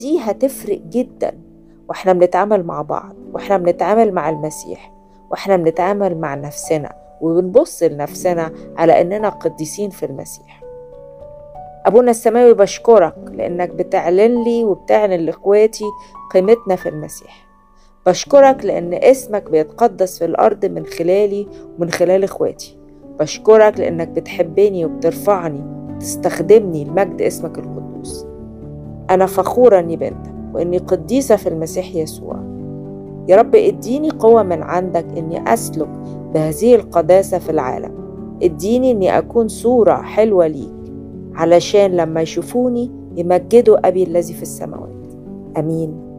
دي هتفرق جدا واحنا بنتعامل مع بعض واحنا بنتعامل مع المسيح واحنا بنتعامل مع نفسنا وبنبص لنفسنا على اننا قديسين في المسيح ابونا السماوي بشكرك لانك بتعلن لي وبتعلن لاخواتي قيمتنا في المسيح بشكرك لان اسمك بيتقدس في الارض من خلالي ومن خلال اخواتي بشكرك لانك بتحبني وبترفعني وتستخدمني لمجد اسمك القدوس انا فخوره اني بنتك واني قديسه في المسيح يسوع يا رب اديني قوه من عندك اني اسلك بهذه القداسه في العالم اديني اني اكون صوره حلوه ليك علشان لما يشوفوني يمجدوا ابي الذي في السماوات امين